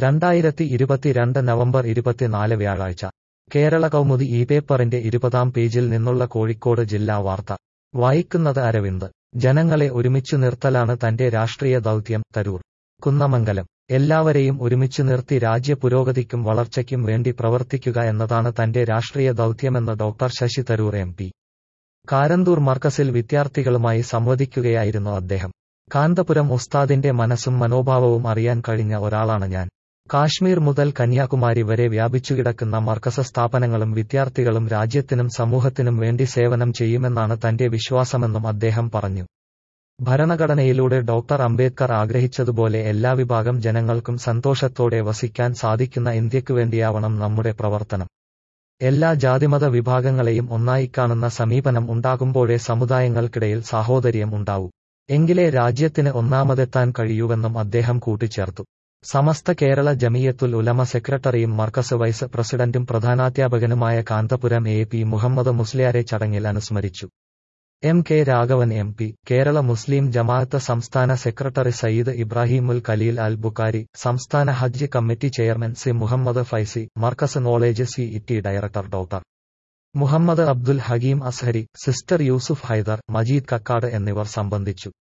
രണ്ടായിരത്തി ഇരുപത്തിരണ്ട് നവംബർ ഇരുപത്തിനാല് വ്യാഴാഴ്ച കേരള കൗമുദി ഈ പേപ്പറിന്റെ ഇരുപതാം പേജിൽ നിന്നുള്ള കോഴിക്കോട് ജില്ലാ വാർത്ത വായിക്കുന്നത് അരവിന്ദ് ജനങ്ങളെ ഒരുമിച്ചു നിർത്തലാണ് തന്റെ രാഷ്ട്രീയ ദൗത്യം തരൂർ കുന്നമംഗലം എല്ലാവരെയും ഒരുമിച്ചു നിർത്തി രാജ്യ പുരോഗതിക്കും വളർച്ചയ്ക്കും വേണ്ടി പ്രവർത്തിക്കുക എന്നതാണ് തന്റെ രാഷ്ട്രീയ ദൗത്യമെന്ന് doctor Shashi Tharoor M P Karanthur മർക്കസിൽ വിദ്യാർത്ഥികളുമായി സംവദിക്കുകയായിരുന്നു അദ്ദേഹം കാന്തപുരം ഉസ്താദിന്റെ മനസ്സും മനോഭാവവും അറിയാൻ കഴിഞ്ഞ ഒരാളാണ് ഞാൻ കാശ്മീർ മുതൽ കന്യാകുമാരി വരെ വ്യാപിച്ചുകിടക്കുന്ന മർക്കസ സ്ഥാപനങ്ങളും വിദ്യാർത്ഥികളും രാജ്യത്തിനും സമൂഹത്തിനും വേണ്ടി സേവനം ചെയ്യുമെന്നാണ് തന്റെ വിശ്വാസമെന്നും അദ്ദേഹം പറഞ്ഞു ഭരണഘടനയിലൂടെ ഡോക്ടർ അംബേദ്കർ ആഗ്രഹിച്ചതുപോലെ എല്ലാ വിഭാഗം ജനങ്ങൾക്കും സന്തോഷത്തോടെ വസിക്കാൻ സാധിക്കുന്ന ഇന്ത്യക്കുവേണ്ടിയാവണം നമ്മുടെ പ്രവർത്തനം എല്ലാ ജാതിമത വിഭാഗങ്ങളെയും ഒന്നായി കാണുന്ന സമീപനം ഉണ്ടാകുമ്പോഴേ സമുദായങ്ങൾക്കിടയിൽ സാഹോദര്യം ഉണ്ടാവൂ എങ്കിലേ രാജ്യത്തിന് ഒന്നാമതെത്താൻ കഴിയൂവെന്നും അദ്ദേഹം കൂട്ടിച്ചേർത്തു സമസ്ത കേരള ജമിയത്തുൽ ഉലമ സെക്രട്ടറിയും മർക്കസ് വൈസ് പ്രസിഡന്റും പ്രധാനാധ്യാപകനുമായ കാന്തപുരം എ പി മുഹമ്മദ് മുസ്ലിയാരെ ചടങ്ങിൽ അനുസ്മരിച്ചു M K Raghavan M P Kerala Muslim Jamaath സംസ്ഥാന സെക്രട്ടറി സയ്യിദ് ഇബ്രാഹിമുൽ ഖലീൽ അൽ ബുക്കാരി സംസ്ഥാന Hajj committee chairman C Muhammad Faizy Markaz knowledge C E director doctor Muhammad Abdul Hakeem Azhari sister Yusuf Haidar Majeed Kakkad എന്നിവർ സംബന്ധിച്ചു